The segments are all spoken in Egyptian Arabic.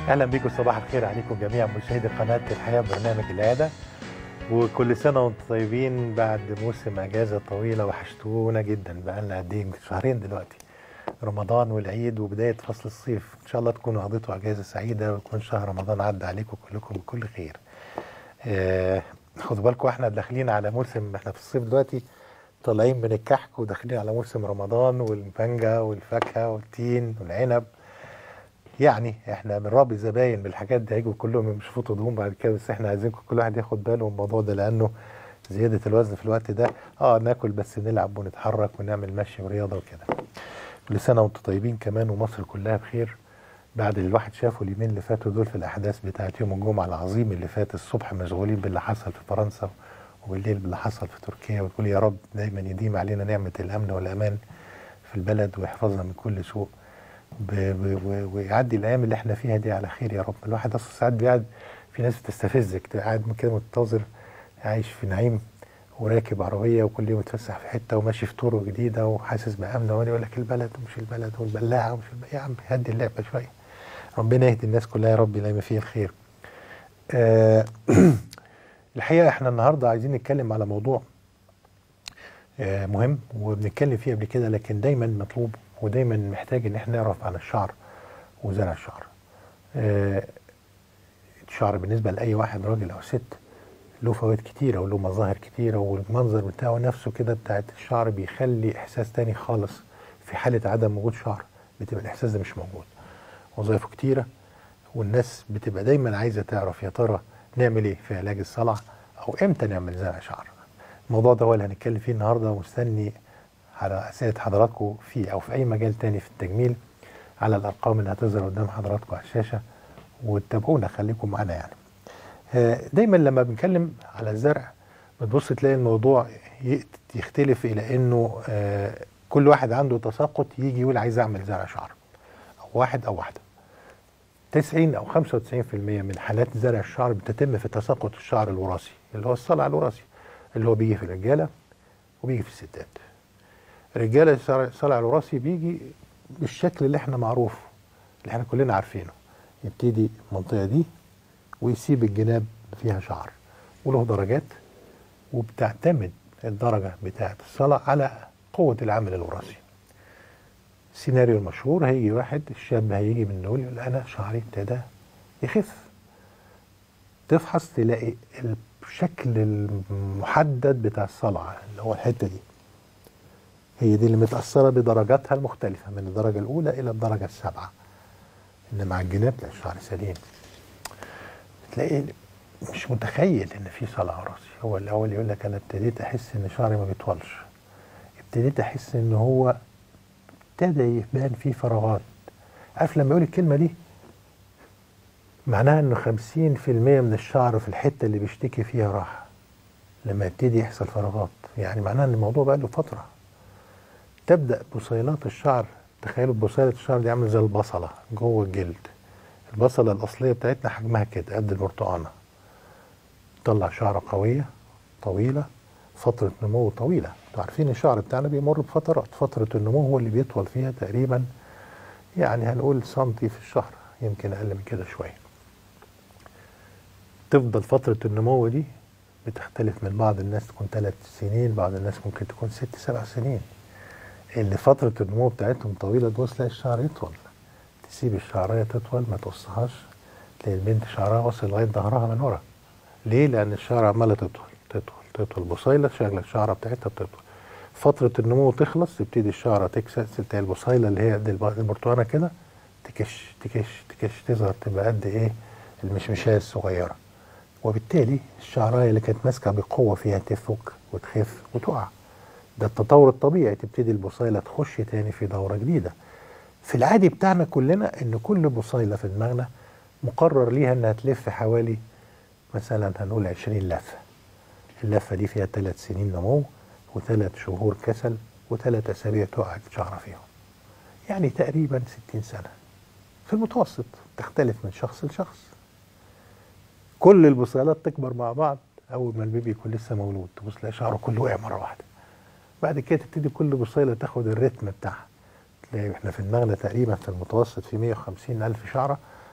اهلا بكم صباح الخير عليكم جميعا مشاهدي قناه الحياه برنامج العاده وكل سنه وانتم طيبين بعد موسم اجازه طويله وحشتونا جدا بقى لنا قد ايه شهرين دلوقتي رمضان والعيد وبدايه فصل الصيف ان شاء الله تكونوا قضيتوا اجازه سعيده ويكون شهر رمضان عدى عليكم كلكم بكل خير آه خدوا بالكم احنا داخلين على موسم احنا في الصيف دلوقتي طالعين من الكحك وداخلين على موسم رمضان والمانجا والفاكهه والتين والعنب يعني احنا بنربي زباين بالحاجات دي هيجوا كلهم يشوفوا هدوم بعد كده بس احنا عايزينكم كل واحد ياخد باله من الموضوع ده لانه زياده الوزن في الوقت ده اه ناكل بس نلعب ونتحرك ونعمل مشي ورياضه وكده. كل سنه وانتم طيبين كمان ومصر كلها بخير بعد اللي الواحد شافه اليومين اللي فاتوا دول في الاحداث بتاعت يوم الجمعه العظيم اللي فات الصبح مشغولين باللي حصل في فرنسا وبالليل باللي حصل في تركيا ونقول يا رب دايما يديم علينا نعمه الامن والامان في البلد ويحفظنا من كل سوء. ب- ب- ويعدي الايام اللي احنا فيها دي على خير يا رب الواحد اصلا ساعات بيقعد في ناس بتستفزك تبقى قاعد كده منتظر عايش في نعيم وراكب عربيه وكل يوم يتفسح في حته وماشي في طرق جديده وحاسس بامن وانا يقول لك البلد ومش البلد والبلاعه ومش البلاعة. يا عم هدي اللعبه شويه ربنا يهدي الناس كلها يا رب يلاقي ما فيه الخير آه الحقيقه احنا النهارده عايزين نتكلم على موضوع آه مهم وبنتكلم فيه قبل كده لكن دايما مطلوب ودايما محتاج ان احنا نعرف عن الشعر وزرع الشعر. آه الشعر بالنسبه لاي واحد راجل او ست له فوائد كتيره وله مظاهر كتيره والمنظر بتاعه نفسه كده بتاعت الشعر بيخلي احساس تاني خالص في حاله عدم وجود شعر بتبقى الاحساس ده مش موجود. وظائفه كتيره والناس بتبقى دايما عايزه تعرف يا ترى نعمل ايه في علاج الصلع او امتى نعمل زرع شعر. الموضوع ده هو اللي هنتكلم فيه النهارده ومستني على أسئلة حضراتكم فيه أو في أي مجال تاني في التجميل على الأرقام اللي هتظهر قدام حضراتكم على الشاشة وتتابعونا خليكم معانا يعني. آه، دايما لما بنتكلم على الزرع بتبص تلاقي الموضوع ي- يختلف إلى إنه آه، كل واحد عنده تساقط يجي يقول عايز أعمل زرع شعر أو واحد أو واحدة. 90 أو 95% من حالات زرع الشعر بتتم في تساقط الشعر الوراثي اللي هو الصلع الوراثي اللي هو بيجي في الرجالة وبيجي في الستات. رجاله الصلع- الصلع الوراثي بيجي بالشكل اللي احنا معروف اللي احنا كلنا عارفينه يبتدي المنطقه دي ويسيب الجناب فيها شعر وله درجات وبتعتمد الدرجه بتاعه الصلع على قوه العامل الوراثي السيناريو المشهور هيجي واحد الشاب هيجي من دول يقول انا شعري ابتدى يخف تفحص تلاقي الشكل المحدد بتاع الصلع اللي هو الحته دي هي دي اللي متأثرة بدرجاتها المختلفة من الدرجة الأولى إلى الدرجة السابعة إن مع الجناب لا الشعر سليم تلاقي مش متخيل إن في صلع وراثي هو الأول يقول لك أنا ابتديت أحس إن شعري ما بيطولش ابتديت أحس إن هو ابتدى يبان فيه فراغات عارف لما يقول الكلمة دي معناها إنه 50% من الشعر في الحتة اللي بيشتكي فيها راح لما يبتدي يحصل فراغات يعني معناها إن الموضوع بقى له فترة تبدا بصيلات الشعر تخيلوا بصيلة الشعر دي عامله زي البصله جوه الجلد البصله الاصليه بتاعتنا حجمها كده قد البرتقانه تطلع شعره قويه طويله فتره نمو طويله انتوا عارفين الشعر بتاعنا بيمر بفترات فتره النمو هو اللي بيطول فيها تقريبا يعني هنقول سنتي في الشهر يمكن اقل من كده شويه تفضل فتره النمو دي بتختلف من بعض الناس تكون ثلاث سنين بعض الناس ممكن تكون ست سبع سنين اللي فترة النمو بتاعتهم طويلة تبص تلاقي الشعر يطول تسيب الشعرية تطول ما تقصهاش تلاقي البنت شعرها واصل لغاية ظهرها من ورا ليه؟ لأن الشعر عمالة تطول تطول تطول بصيلة شغلة الشعرة بتاعتها بتطول فترة النمو تخلص تبتدي الشعرة تكسر تلاقي البصيلة اللي هي قد الب- البرتقانة كده تكش تكش تكش تظهر تبقى قد ايه المشمشاية الصغيرة وبالتالي الشعرايه اللي كانت ماسكه بقوه فيها تفك وتخف وتقع ده التطور الطبيعي تبتدي البصيله تخش تاني في دوره جديده في العادي بتاعنا كلنا ان كل بصيله في دماغنا مقرر ليها انها تلف حوالي مثلا هنقول 20 لفه اللفه دي فيها ثلاث سنين نمو وثلاث شهور كسل وثلاث اسابيع تقع شعره فيهم يعني تقريبا 60 سنه في المتوسط تختلف من شخص لشخص كل البصيلات تكبر مع بعض اول ما البيبي يكون لسه مولود تبص تلاقي شعره كله وقع مره واحده بعد كده تبتدي كل بصيله تاخد الريتم بتاعها تلاقي احنا في دماغنا تقريبا في المتوسط في 150 الف شعره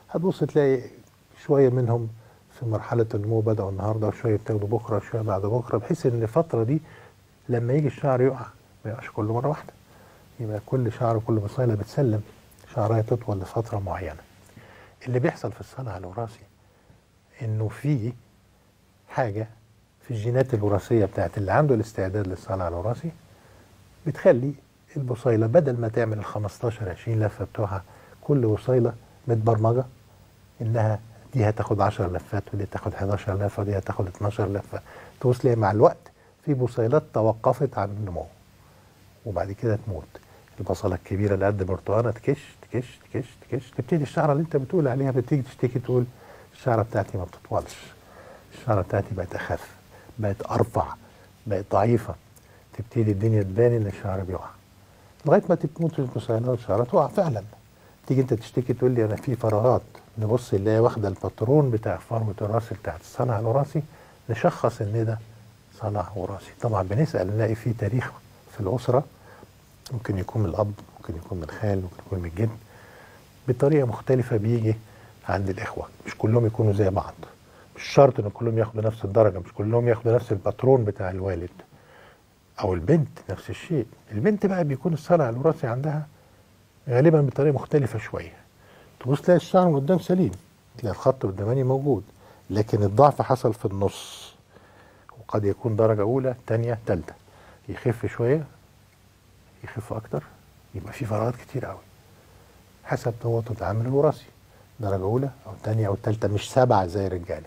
هتبص تلاقي شويه منهم في مرحله النمو بداوا النهارده وشويه بتاخدوا بكره وشويه بعد بكره بحيث ان الفتره دي لما يجي الشعر يقع ما يقعش كله مره واحده يبقى كل شعر وكل بصيله بتسلم شعرها تطول لفتره معينه اللي بيحصل في الصلع الوراثي انه في حاجه في الجينات الوراثيه بتاعت اللي عنده الاستعداد للصلع الوراثي بتخلي البصيله بدل ما تعمل ال 15 20 لفه بتوعها كل بصيله متبرمجه انها دي هتاخد 10 لفات ودي هتاخد 11 لفه ودي هتاخد 12 لفه توصل لها مع الوقت في بصيلات توقفت عن النمو وبعد كده تموت البصله الكبيره اللي قد برتقانه تكش تكش تكش تكش تبتدي الشعره اللي انت بتقول عليها بتيجي تشتكي تقول الشعره بتاعتي ما بتطولش الشعره بتاعتي بقت اخف بقت ارفع بقت ضعيفه تبتدي الدنيا تبان ان الشعر بيقع لغايه ما تموت البصيلات والشعره تقع فعلا تيجي انت تشتكي تقول لي انا في فراغات نبص نلاقي واخده الباترون بتاع فروه الراس بتاعت الصنع الوراثي نشخص ان ده صنع وراثي طبعا بنسال نلاقي في تاريخ في الاسره ممكن يكون من الاب ممكن يكون من الخال ممكن يكون من الجد بطريقه مختلفه بيجي عند الاخوه مش كلهم يكونوا زي بعض مش شرط ان كلهم ياخدوا نفس الدرجه مش كلهم ياخدوا نفس الباترون بتاع الوالد او البنت نفس الشيء البنت بقى بيكون الصلع الوراثي عندها غالبا بطريقه مختلفه شويه تبص تلاقي الشعر من قدام سليم تلاقي الخط قداماني موجود لكن الضعف حصل في النص وقد يكون درجه اولى ثانيه ثالثه يخف شويه يخف اكتر يبقى في فراغات كتير قوي حسب توافق العامل الوراثي درجه اولى او ثانيه او ثالثه مش سبعه زي الرجاله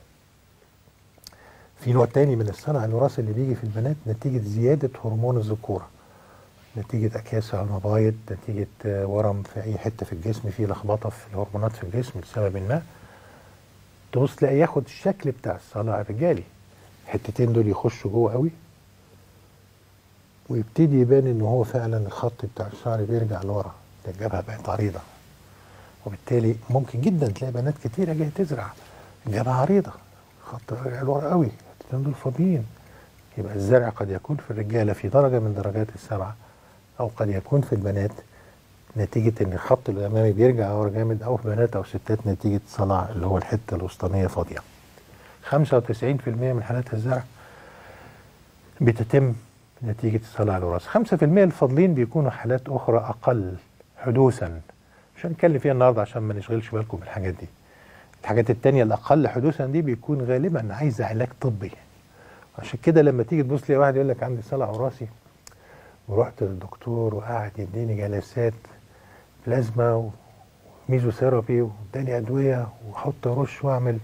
في نوع تاني من الصنع الوراثي اللي بيجي في البنات نتيجه زياده هرمون الذكوره نتيجة أكياس على المبايض نتيجة ورم في أي حتة في الجسم في لخبطة في الهرمونات في الجسم لسبب ما تبص تلاقي ياخد الشكل بتاع الصلع الرجالي الحتتين دول يخشوا جوه قوي ويبتدي يبان ان هو فعلا الخط بتاع الشعر بيرجع لورا الجبهه بقت عريضه وبالتالي ممكن جدا تلاقي بنات كتيره جايه تزرع الجبهه عريضه خط راجع لورا قوي الحتتين دول فاضيين يبقى الزرع قد يكون في الرجاله في درجه من درجات السبعه او قد يكون في البنات نتيجة ان الخط الامامي بيرجع ورا جامد او في بنات او ستات نتيجة صلع اللي هو الحتة الوسطانية فاضية 95% من حالات الزرع بتتم نتيجة الصلع الوراثي 5% الفاضلين بيكونوا حالات اخرى اقل حدوثا مش هنتكلم فيها النهارده عشان ما نشغلش بالكم بالحاجات دي الحاجات التانية الاقل حدوثا دي بيكون غالبا عايزة علاج طبي عشان كده لما تيجي تبص لي واحد يقول لك عندي صلع وراثي ورحت للدكتور وقعد يديني جلسات بلازما وميزوثيرابي واداني ادويه واحط رش واعمل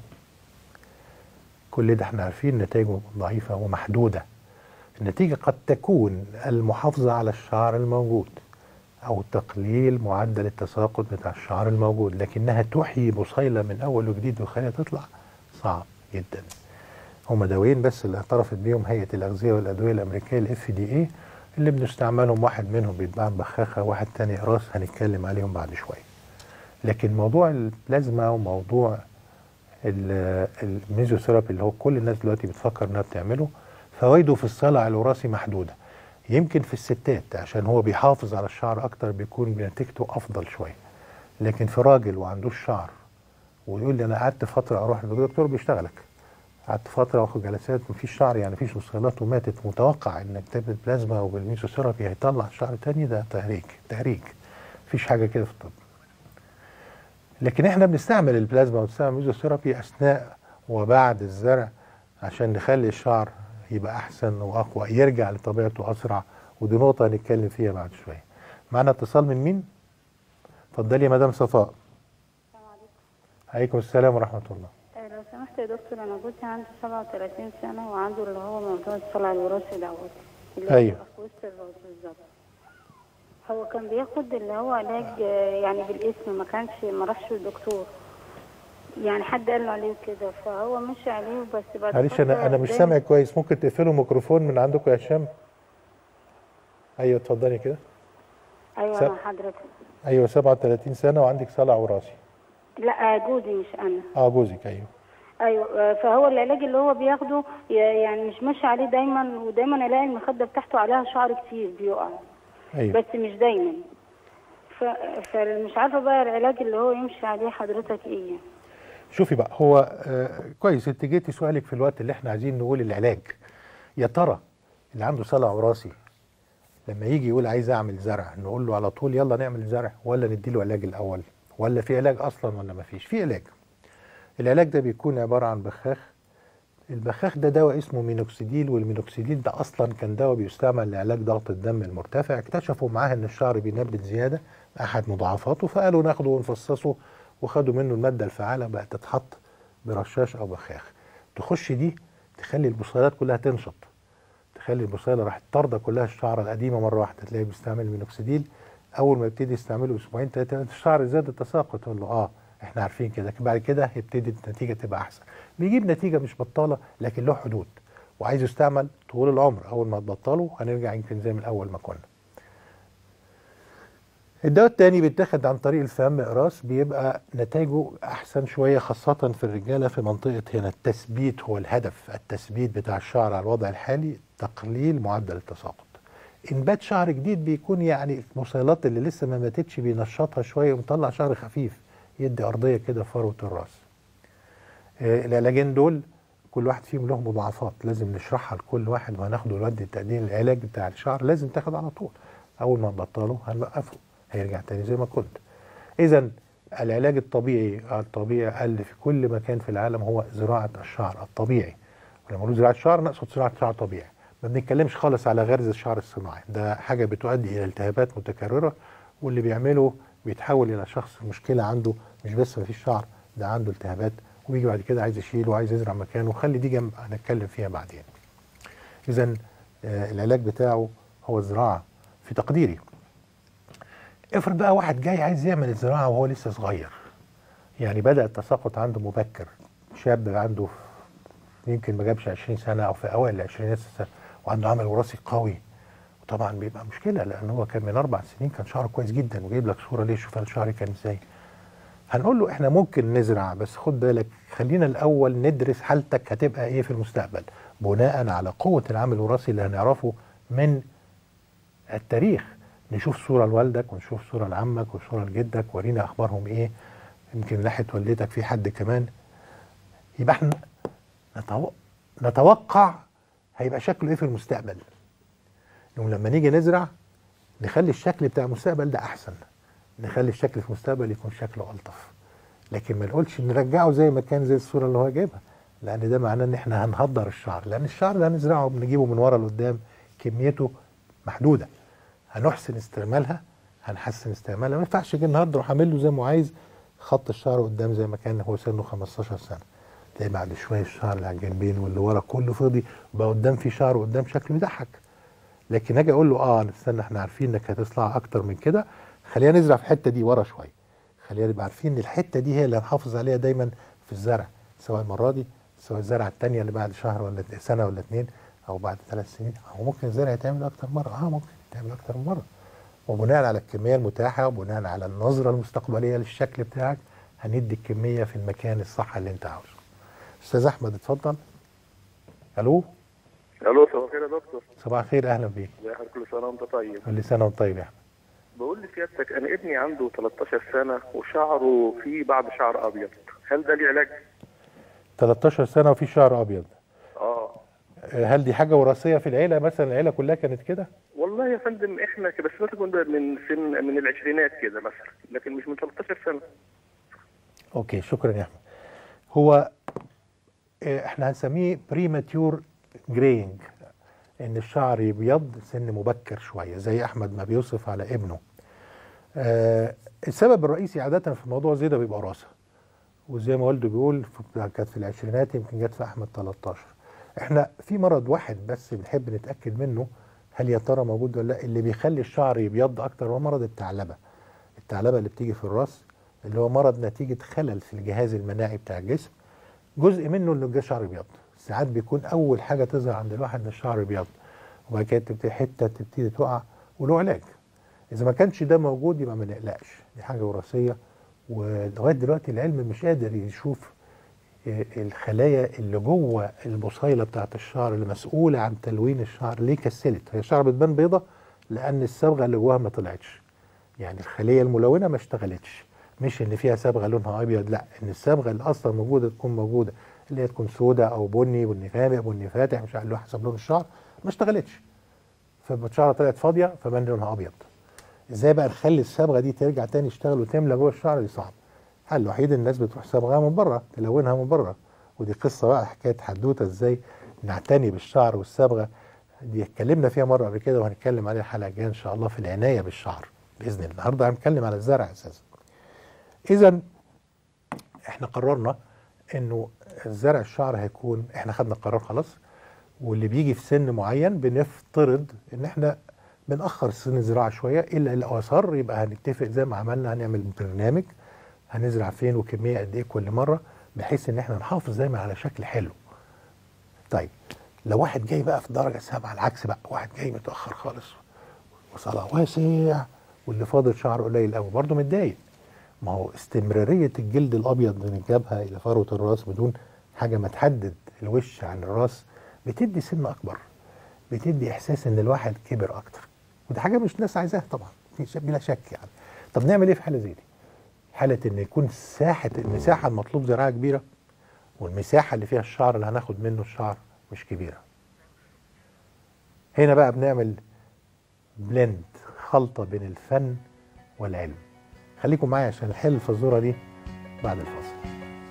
كل ده احنا عارفين نتائجه ضعيفه ومحدوده النتيجه قد تكون المحافظه على الشعر الموجود او تقليل معدل التساقط بتاع الشعر الموجود لكنها تحيي بصيله من اول وجديد وخليها تطلع صعب جدا هما دوايين بس اللي اعترفت بيهم هيئه الاغذيه والادويه الامريكيه الاف دي اي اللي بنستعملهم واحد منهم بيتباع بخاخة واحد تاني راس هنتكلم عليهم بعد شوية لكن موضوع البلازما وموضوع الميزوثيرابي اللي هو كل الناس دلوقتي بتفكر انها بتعمله فوائده في الصلع الوراثي محدودة يمكن في الستات عشان هو بيحافظ على الشعر اكتر بيكون نتيجته افضل شوية لكن في راجل وعندوش شعر ويقول لي انا قعدت فترة اروح للدكتور بيشتغلك قعدت فتره واخد جلسات مفيش شعر يعني مفيش بصيلات وماتت متوقع انك تعمل بلازما وبالميزوثيرابي هيطلع شعر تاني ده تهريج تهريج مفيش حاجه كده في الطب لكن احنا بنستعمل البلازما وبنستعمل الميزوثيرابي اثناء وبعد الزرع عشان نخلي الشعر يبقى احسن واقوى يرجع لطبيعته اسرع ودي نقطه هنتكلم فيها بعد شويه معانا اتصال من مين اتفضلي يا مدام صفاء السلام عليكم عليكم السلام ورحمه الله آه، لو سمحت يا دكتور انا جوزي عنده 37 سنه وعنده اللي هو موضوع الصلع الوراثي دوت اللي هو أيوة. بيبقى في وسط الراس بالظبط هو كان بياخد اللي هو علاج آه، يعني بالاسم ما كانش ما راحش للدكتور يعني حد قال له عليه كده فهو مشي عليه بس بعد معلش فترة انا انا مش اداني- سامع كويس ممكن تقفلوا الميكروفون من عندكم يا هشام ايوه اتفضلي كده ايوه س- انا حضرتك ايوه 37 سنه وعندك صلع وراثي لا آه، جوزي مش انا اه جوزك ايوه ايوه آه، فهو العلاج اللي هو بياخده ي- يعني مش ماشي عليه دايما ودايما الاقي المخده بتاعته عليها شعر كتير بيقع ايوه بس مش دايما ف... فمش عارفه بقى العلاج اللي هو يمشي عليه حضرتك ايه شوفي بقى هو آه كويس انت جيتي سؤالك في الوقت اللي احنا عايزين نقول العلاج يا ترى اللي عنده صلع وراثي لما يجي يقول عايز اعمل زرع نقول له على طول يلا نعمل زرع ولا نديله علاج الاول ولا في علاج اصلا ولا ما فيش في علاج العلاج ده بيكون عباره عن بخاخ البخاخ ده دواء اسمه مينوكسيديل والمينوكسيديل ده اصلا كان دواء بيستعمل لعلاج ضغط الدم المرتفع اكتشفوا معاه ان الشعر بينبت زياده احد مضاعفاته فقالوا ناخده ونفصصه وخدوا منه الماده الفعاله بقت تتحط برشاش او بخاخ تخش دي تخلي البصيلات كلها تنشط تخلي البصيله راح طارده كلها الشعر القديمه مره واحده تلاقيه بيستعمل المينوكسيديل اول ما يبتدي يستعمله اسبوعين ثلاثه الشعر زاد التساقط تقول له اه احنا عارفين كده بعد كده يبتدي النتيجه تبقى احسن بيجيب نتيجه مش بطاله لكن له حدود وعايز يستعمل طول العمر اول ما تبطله هنرجع يمكن زي من الاول ما كنا الدواء التاني بيتاخد عن طريق الفم اقراص بيبقى نتائجه احسن شويه خاصه في الرجاله في منطقه هنا التثبيت هو الهدف التثبيت بتاع الشعر على الوضع الحالي تقليل معدل التساقط انبات شعر جديد بيكون يعني المصيلات اللي لسه ما ماتتش بينشطها شويه ومطلع شعر خفيف يدي ارضيه كده في فروه الراس آه العلاجين دول كل واحد فيهم له مضاعفات لازم نشرحها لكل واحد وهناخده الواد التقديم العلاج بتاع الشعر لازم تاخد على طول اول ما نبطله هنوقفه هيرجع تاني زي ما كنت اذا العلاج الطبيعي الطبيعي قل في كل مكان في العالم هو زراعه الشعر الطبيعي ولما نقول زراعه شعر نقصد زراعه شعر طبيعي ما بنتكلمش خالص على غرز الشعر الصناعي ده حاجه بتؤدي الى التهابات متكرره واللي بيعمله بيتحول الى شخص المشكله عنده مش بس ما فيش شعر ده عنده التهابات ويجي بعد كده عايز يشيله وعايز يزرع مكانه وخلي دي جنب هنتكلم فيها بعدين اذا آه العلاج بتاعه هو الزراعه في تقديري افرض بقى واحد جاي عايز يعمل الزراعه وهو لسه صغير يعني بدا التساقط عنده مبكر شاب عنده يمكن ما جابش 20 سنه او في اوائل العشرينات سنه وعنده عمل وراثي قوي وطبعا بيبقى مشكله لان هو كان من اربع سنين كان شعره كويس جدا وجايب لك صوره ليه شوف شعري كان ازاي هنقول له احنا ممكن نزرع بس خد بالك خلينا الاول ندرس حالتك هتبقى ايه في المستقبل بناء على قوه العامل الوراثي اللي هنعرفه من التاريخ نشوف صوره لوالدك ونشوف صوره لعمك وصوره لجدك ورينا اخبارهم ايه يمكن ناحيه والدتك في حد كمان يبقى احنا نتوقع هيبقى شكله ايه في المستقبل يوم لما نيجي نزرع نخلي الشكل بتاع المستقبل ده احسن نخلي الشكل في المستقبل يكون شكله الطف لكن ما نقولش نرجعه زي ما كان زي الصوره اللي هو جايبها لان ده معناه ان احنا هنهدر الشعر لان الشعر ده هنزرعه بنجيبه من ورا لقدام كميته محدوده هنحسن استعمالها هنحسن استعمالها ما ينفعش اجي النهارده اروح اعمل له زي ما عايز خط الشعر قدام زي ما كان هو سنه 15 سنه تلاقي بعد شويه الشعر اللي على الجنبين واللي ورا كله فضي بقى قدام في شعر قدام شكله يضحك لكن اجي اقول له اه استنى احنا عارفين انك هتصلع اكتر من كده خلينا نزرع في الحته دي ورا شويه خلينا نبقى عارفين ان الحته دي هي اللي هنحافظ عليها دايما في الزرع سواء المره دي سواء الزرعه الثانيه اللي بعد شهر ولا سنه ولا اثنين او بعد ثلاث سنين او ممكن الزرع يتعمل اكتر مره اه ممكن يتعمل اكتر من مره وبناء على الكميه المتاحه وبناء على النظره المستقبليه للشكل بتاعك هندي الكميه في المكان الصح اللي انت عاوزه استاذ احمد اتفضل الو الو صباح الخير يا دكتور صباح الخير اهلا بيك ازي حضرتك كل سنه وانت طيب كل سنه وانت طيب يا احمد بقول لسيادتك انا ابني عنده 13 سنه وشعره فيه بعض شعر ابيض هل ده ليه علاج 13 سنه وفي شعر ابيض اه هل دي حاجه وراثيه في العيله مثلا العيله كلها كانت كده والله يا فندم احنا كده بس مثلا كنا من سن من العشرينات كده مثلا لكن مش من 13 سنه اوكي شكرا يا احمد هو آه، احنا هنسميه بريماتيور جرينج ان الشعر يبيض سن مبكر شويه زي احمد ما بيوصف على ابنه آه السبب الرئيسي عاده في موضوع زي ده بيبقى وراثه وزي ما والده بيقول في- كانت في العشرينات يمكن جت في احمد 13 احنا في مرض واحد بس بنحب نتاكد منه هل يا ترى موجود ولا لا اللي بيخلي الشعر يبيض اكتر هو مرض الثعلبه الثعلبه اللي بتيجي في الراس اللي هو مرض نتيجه خلل في الجهاز المناعي بتاع الجسم جزء منه اللي الشعر ابيض ساعات بيكون اول حاجه تظهر عند الواحد ان الشعر ابيض وبعد كده تبتدي حته تبتدي تقع وله علاج اذا ما كانش ده موجود يبقى ما نقلقش دي حاجه وراثيه ولغايه دلوقتي العلم مش قادر يشوف آه، الخلايا اللي جوه البصيله بتاعت الشعر اللي مسؤوله عن تلوين الشعر ليه كسلت هي الشعر بتبان بيضه لان الصبغه اللي جواها ما طلعتش يعني الخليه الملونه ما اشتغلتش مش ان فيها صبغه لونها ابيض لا ان الصبغه اللي اصلا موجوده تكون موجوده اللي هي تكون سوداء او بني بني غامق بني فاتح مش عارف اللي هو حسب لون الشعر ما اشتغلتش فالشعره طلعت فاضيه فبان لونها ابيض ازاي بقى نخلي الصبغه دي ترجع تاني تشتغل وتملى جوه الشعر دي صعب الحل الوحيد الناس بتروح صبغها من بره تلونها من بره ودي قصه بقى حكايه حدوته ازاي نعتني بالشعر والصبغه دي اتكلمنا فيها مره قبل كده وهنتكلم عليها الحلقه الجايه ان شاء الله في العنايه بالشعر باذن الله النهارده هنتكلم على الزرع اساسا اذا احنا قررنا انه الزرع الشعر هيكون احنا خدنا القرار خلاص واللي بيجي في سن معين بنفترض ان احنا بنأخر سن الزراعة شوية إلا لو أصر يبقى هنتفق زي ما عملنا هنعمل برنامج هنزرع فين وكمية قد إيه كل مرة بحيث إن إحنا نحافظ دايما على شكل حلو. طيب لو واحد جاي بقى في درجة سابعة العكس بقى واحد جاي متأخر خالص وصلاة واسع واللي فاضل شعر قليل قوي برضه متضايق. ما هو استمرارية الجلد الأبيض من الجبهة إلى فروة الراس بدون حاجة ما تحدد الوش عن الراس بتدي سن أكبر. بتدي إحساس إن الواحد كبر أكتر. ودي حاجه مش الناس عايزاها طبعا في شك بلا شك يعني طب نعمل ايه في حاله زي دي حاله ان يكون ساحه المساحه المطلوب زراعه كبيره والمساحه اللي فيها الشعر اللي هناخد منه الشعر مش كبيره هنا بقى بنعمل بلند خلطه بين الفن والعلم خليكم معايا عشان نحل الفزوره دي بعد الفاصل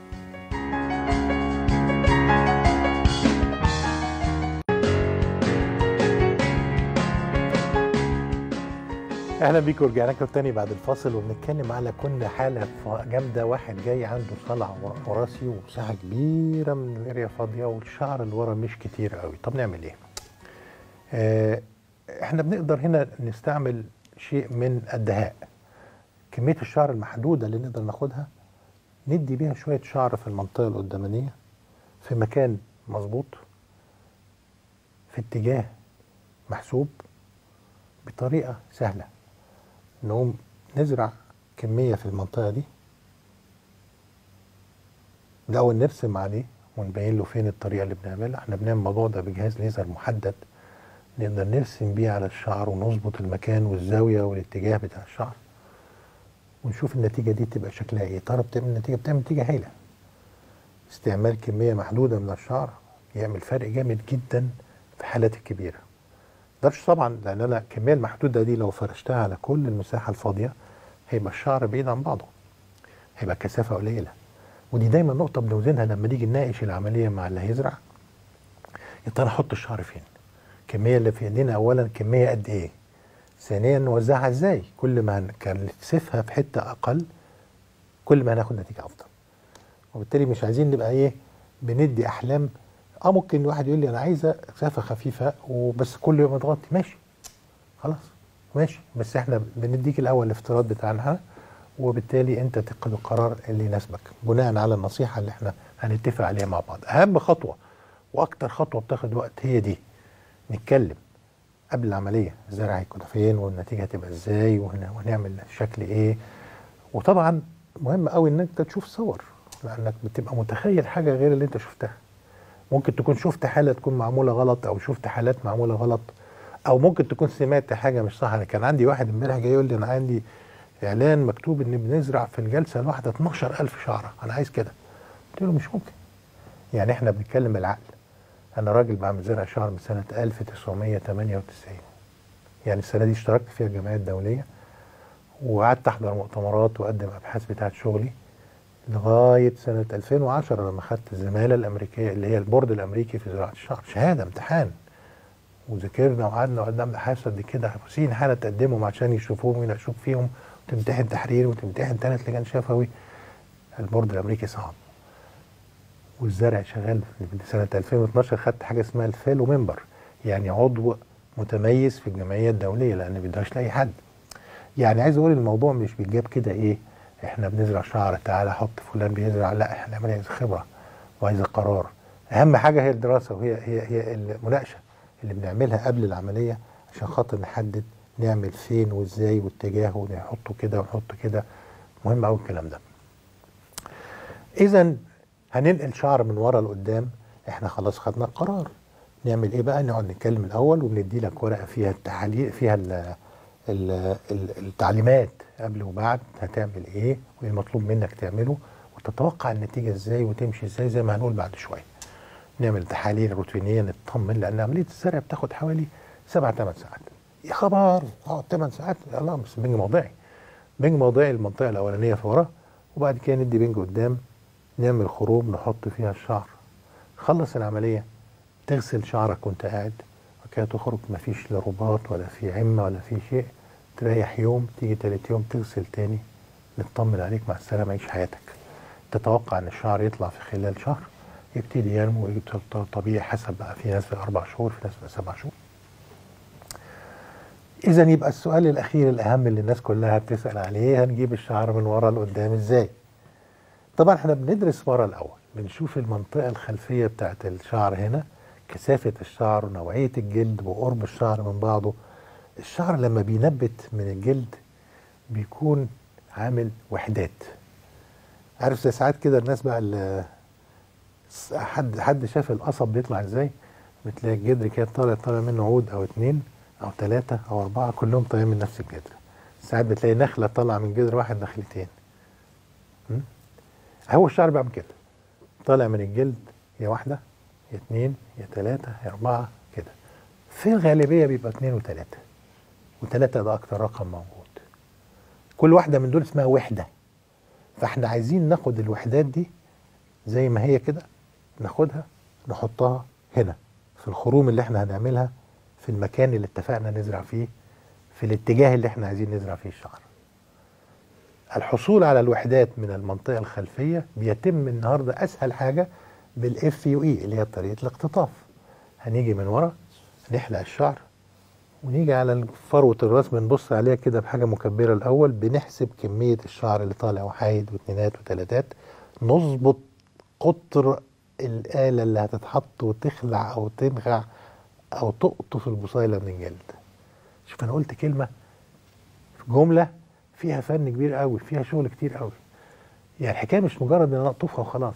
اهلا بيكم ورجعنا لكم تاني بعد الفاصل وبنتكلم على كنا حاله ف- جامده واحد جاي عنده صلع ور- وراثي ومساحه كبيره من الاريا فاضيه والشعر اللي ورا مش كتير قوي طب نعمل ايه؟ آه احنا بنقدر هنا نستعمل شيء من الدهاء كميه الشعر المحدوده اللي نقدر ناخدها ندي بيها شويه شعر في المنطقه القدامانيه في مكان مظبوط في اتجاه محسوب بطريقه سهله نقوم نزرع كمية في المنطقة دي الأول نرسم عليه ونبين له فين الطريقة اللي بنعملها احنا بنعمل الموضوع ده بجهاز ليزر محدد نقدر نرسم بيه على الشعر ونظبط المكان والزاوية والاتجاه بتاع الشعر ونشوف النتيجة دي تبقى شكلها ايه ترى بتعمل النتيجة بتعمل نتيجة هايلة استعمال كمية محدودة من الشعر يعمل فرق جامد جدا في حالات الكبيرة مقدرش طبعا لان انا الكميه المحدوده دي لو فرشتها على كل المساحه الفاضيه هيبقى الشعر بعيد عن بعضه هيبقى كثافه قليله ودي دايما نقطه بنوزنها لما نيجي نناقش العمليه مع اللي هيزرع يا ترى احط الشعر فين الكميه اللي في ايدينا اولا كميه قد ايه ثانيا نوزعها ازاي كل ما هنكثفها في حته اقل كل ما هناخد نتيجه افضل وبالتالي مش عايزين نبقى ايه بندي احلام اه ممكن واحد يقول لي انا عايزه كثافه خفيفه وبس كل يوم اضغطي ماشي خلاص ماشي بس احنا بنديك الاول الافتراض بتاعنا وبالتالي انت تاخد القرار اللي يناسبك بناء على النصيحه اللي احنا هنتفق عليها مع بعض اهم خطوه واكتر خطوه بتاخد وقت هي دي نتكلم قبل العمليه الزرع هيكون فين والنتيجه هتبقى ازاي وهن- وهنعمل شكل ايه وطبعا مهم قوي ان انت تشوف صور لانك بتبقى متخيل حاجه غير اللي انت شفتها ممكن تكون شفت حاله تكون معموله غلط او شفت حالات معموله غلط او ممكن تكون سمعت حاجه مش صح انا كان عندي واحد امبارح جاي يقول لي انا عندي اعلان مكتوب ان بنزرع في الجلسه الواحده 12000 شعره انا عايز كده قلت له مش ممكن يعني احنا بنتكلم بالعقل انا راجل بعمل زرع شعر من سنه 1998 يعني السنه دي اشتركت فيها الجمعيه الدوليه وقعدت احضر مؤتمرات واقدم ابحاث بتاعت شغلي لغايه سنه 2010 لما خدت الزماله الامريكيه اللي هي البورد الامريكي في زراعه الشعر شهاده امتحان وذاكرنا وقعدنا وقدمنا ابحاث قد كده 50 حاله تقدمهم عشان يشوفوهم ويناقشوك فيهم وتمتحن تحرير وتمتحن ثلاث لجان شفوي البورد الامريكي صعب والزرع شغال من سنه 2012 خدت حاجه اسمها الفيلو ممبر يعني عضو متميز في الجمعيه الدوليه لان ما بيدوهاش لاي حد يعني عايز اقول الموضوع مش بيتجاب كده ايه احنا بنزرع شعر تعالى حط فلان بيزرع لا احنا عايز خبره وعايز قرار اهم حاجه هي الدراسه وهي هي هي المناقشه اللي بنعملها قبل العمليه عشان خاطر نحدد نعمل فين وازاي واتجاه ونحطه كده ونحطه كده مهم قوي الكلام ده اذا هننقل شعر من ورا لقدام احنا خلاص خدنا القرار نعمل ايه بقى نقعد نتكلم الاول وبندي لك ورقه فيها التحاليل فيها ال- ال- ال- التعليمات قبل وبعد هتعمل ايه وايه المطلوب منك تعمله وتتوقع النتيجه ازاي وتمشي ازاي زي ما هنقول بعد شويه نعمل تحاليل روتينيه نطمن لان عمليه الزرع بتاخد حوالي سبع ثمان ساعات يا خبر اه ثمان ساعات الله بس بنج موضعي بنج موضعي المنطقه الاولانيه في ورا وبعد كده ندي بنج قدام نعمل خروم نحط فيها الشعر خلص العمليه تغسل شعرك وانت قاعد وكده تخرج مفيش لا رباط ولا في عمه ولا في شيء تريح يوم تيجي تالت يوم تغسل تاني نطمن عليك مع السلامه عيش حياتك تتوقع ان الشعر يطلع في خلال شهر يبتدي ينمو ويبتدي طبيعي حسب بقى في ناس في اربع شهور في ناس في سبع شهور اذا يبقى السؤال الاخير الاهم اللي الناس كلها بتسال عليه هنجيب الشعر من ورا لقدام ازاي طبعا احنا بندرس ورا الاول بنشوف المنطقه الخلفيه بتاعت الشعر هنا كثافه الشعر ونوعيه الجلد وقرب الشعر من بعضه الشعر لما بينبت من الجلد بيكون عامل وحدات عارف زي ساعات كده الناس بقى اللي حد حد شاف القصب بيطلع ازاي بتلاقي الجدر كده طالع طالع منه عود او اتنين او ثلاثة او اربعة كلهم طالعين من نفس الجدر ساعات بتلاقي نخلة طالعة من جدر واحد نخلتين م? هو الشعر بيعمل كده طالع من الجلد يا واحدة يا اتنين يا ثلاثة يا اربعة كده في الغالبية بيبقى اتنين وثلاثة وثلاثة ده اكتر رقم موجود كل واحدة من دول اسمها وحدة فاحنا عايزين ناخد الوحدات دي زي ما هي كده ناخدها نحطها هنا في الخروم اللي احنا هنعملها في المكان اللي اتفقنا نزرع فيه في الاتجاه اللي احنا عايزين نزرع فيه الشعر الحصول على الوحدات من المنطقة الخلفية بيتم النهاردة أسهل حاجة بالاف يو اي اللي هي طريقة الاقتطاف هنيجي من ورا نحلق الشعر ونيجي على فروة الراس بنبص عليها كده بحاجة مكبرة الأول بنحسب كمية الشعر اللي طالع وحايد واثنينات وثلاثات نظبط قطر الآلة اللي هتتحط وتخلع أو تنخع أو تقطف البصيلة من الجلد شوف أنا قلت كلمة في جملة فيها فن كبير قوي فيها شغل كتير قوي يعني الحكاية مش مجرد إن أنا أقطفها وخلاص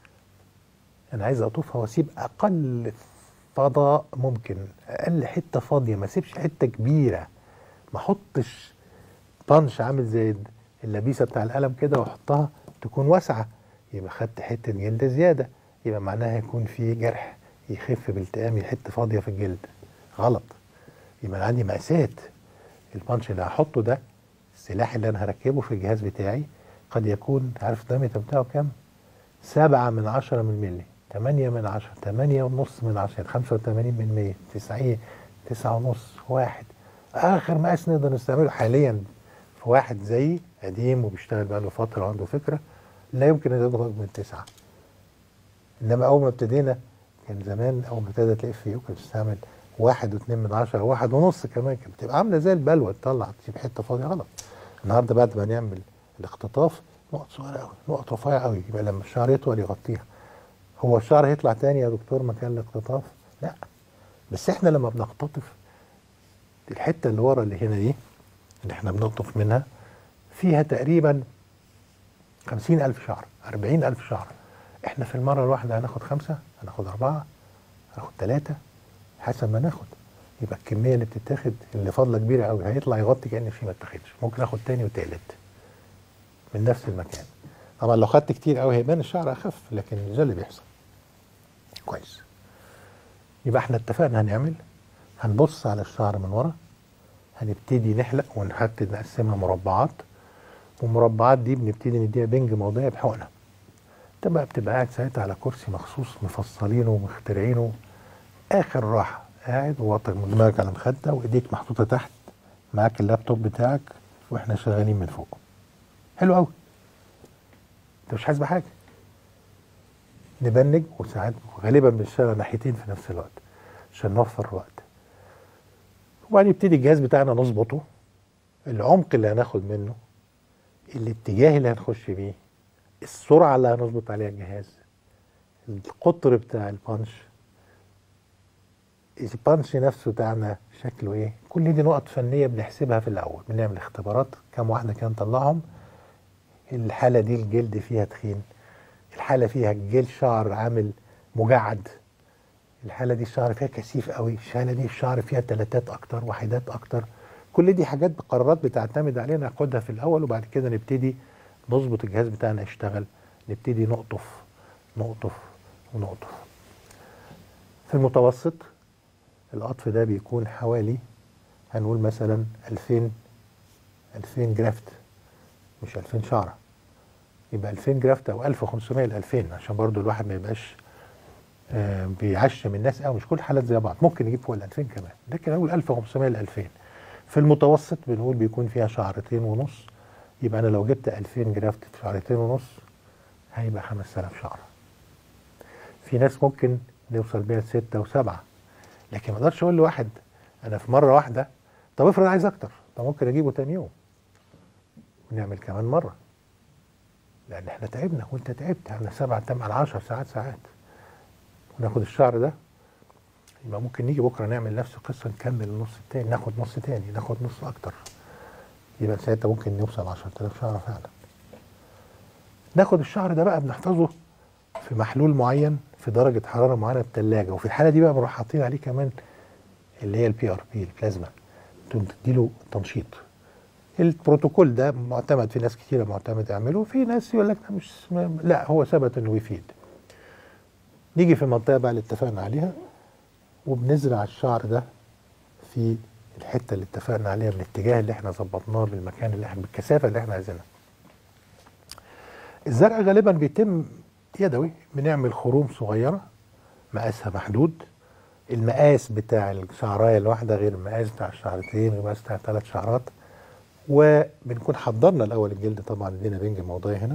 أنا عايز أقطفها وأسيب أقل فضاء ممكن أقل حتة فاضية ما أسيبش حتة كبيرة ما أحطش بانش عامل زي اللبيسة بتاع القلم كده وأحطها تكون واسعة يبقى خدت حتة جلد زيادة يبقى معناها يكون في جرح يخف بالتئام حتة فاضية في الجلد غلط يبقى أنا عندي مقاسات البانش اللي هحطه ده السلاح اللي أنا هركبه في الجهاز بتاعي قد يكون عارف الدايمتر بتاعه كام؟ سبعة من عشرة من ملي تمانية من عشرة تمانية ونص من عشرة خمسة وتمانين من مية تسعين تسعة ونص واحد آخر مقاس نقدر نستعمله حاليا في واحد زيي قديم وبيشتغل بقاله فترة وعنده فكرة لا يمكن ان يضغط من تسعة انما اول ما ابتدينا كان زمان اول ما ابتدت الاف يو كانت بتستعمل واحد واثنين من عشرة واحد ونص كمان كانت بتبقى عامله زي البلوه تطلع تسيب حته فاضيه غلط النهارده بعد ما نعمل الاختطاف نقط صغيره قوي نقط رفيعه قوي يبقى لما الشعر يطول يغطيها هو الشعر هيطلع تاني يا دكتور مكان الاختطاف لا بس احنا لما بنختطف الحته اللي ورا اللي هنا دي اللي احنا بنقطف منها فيها تقريبا خمسين ألف شعر أربعين ألف شعر احنا في المرة الواحدة هناخد خمسة هناخد أربعة هناخد ثلاثة حسب ما ناخد يبقى الكمية اللي بتتاخد اللي فاضلة كبيرة قوي هيطلع يغطي كأن في ما اتاخدش ممكن اخد تاني وتالت من نفس المكان طبعا لو خدت كتير قوي هيبان الشعر أخف لكن ده اللي بيحصل كويس يبقى احنا اتفقنا هنعمل هنبص على الشعر من ورا هنبتدي نحلق ونحدد نقسمها مربعات والمربعات دي بنبتدي نديها بنج موضعي بحقنه انت بقى بتبقى قاعد ساعتها على كرسي مخصوص مفصلينه ومخترعينه اخر راحه قاعد وواطي دماغك على المخده وايديك محطوطه تحت معاك اللابتوب بتاعك واحنا شغالين من فوق حلو قوي انت مش حاسس بحاجه نبنج وساعات غالبا بنشتغل ناحيتين في نفس الوقت عشان نوفر الوقت وبعدين يبتدي الجهاز بتاعنا نظبطه العمق اللي هناخد منه الاتجاه اللي هنخش بيه السرعة اللي هنظبط عليها الجهاز القطر بتاع البانش البانش نفسه بتاعنا شكله ايه كل دي نقط فنية بنحسبها في الأول بنعمل اختبارات كام واحدة كان نطلعهم الحالة دي الجلد فيها تخين الحالة فيها الجلد شعر عامل مجعد الحالة دي الشعر فيها كثيف قوي الحالة دي الشعر فيها تلاتات أكتر وحيدات أكتر كل دي حاجات بقرارات بتعتمد علينا ناخدها في الاول وبعد كده نبتدي نظبط الجهاز بتاعنا يشتغل نبتدي نقطف نقطف ونقطف في المتوسط القطف ده بيكون حوالي هنقول مثلا 2000 2000 جرافت مش 2000 شعره يبقى 2000 جرافت او 1500 ل 2000 عشان برضو الواحد ما يبقاش آه، بيعشم الناس قوي مش كل الحالات زي بعض ممكن يجيب فوق ال 2000 كمان لكن اقول 1500 ل 2000 في المتوسط بنقول بيكون فيها شعرتين ونص يبقى انا لو جبت 2000 جرافت في شعرتين ونص هيبقى 5000 شعره في ناس ممكن نوصل بيها لستة وسبعة لكن ما اقدرش اقول لواحد انا في مره واحده طب افرض عايز اكتر طب ممكن اجيبه تاني يوم ونعمل كمان مره لان احنا تعبنا وانت تعبت احنا سبعة تمن 10 ساعات ساعات وناخد الشعر ده يبقى ممكن نيجي بكره نعمل نفس القصه نكمل النص التاني ناخد نص تاني ناخد نص اكتر يبقى ساعتها ممكن نوصل 10000 شعره فعلا ناخد الشعر ده بقى بنحفظه في محلول معين في درجه حراره معينه الثلاجه وفي الحاله دي بقى بنروح حاطين عليه كمان اللي هي البي ار بي البلازما تقوم تديله تنشيط البروتوكول ده معتمد في ناس كتيره معتمد يعمله في ناس يقول لك ده مش لا هو ثبت انه يفيد نيجي في المنطقه بقى اللي اتفقنا عليها وبنزرع الشعر ده في الحته اللي اتفقنا عليها بالاتجاه اللي احنا ظبطناه بالمكان اللي احنا بالكثافه اللي احنا عايزينها. الزرع غالبا بيتم يدوي بنعمل خروم صغيره مقاسها محدود المقاس بتاع الشعرايه الواحده غير المقاس بتاع الشعرتين غير المقاس بتاع ثلاث شعرات وبنكون حضرنا الاول الجلد طبعا لنا بنج موضعي هنا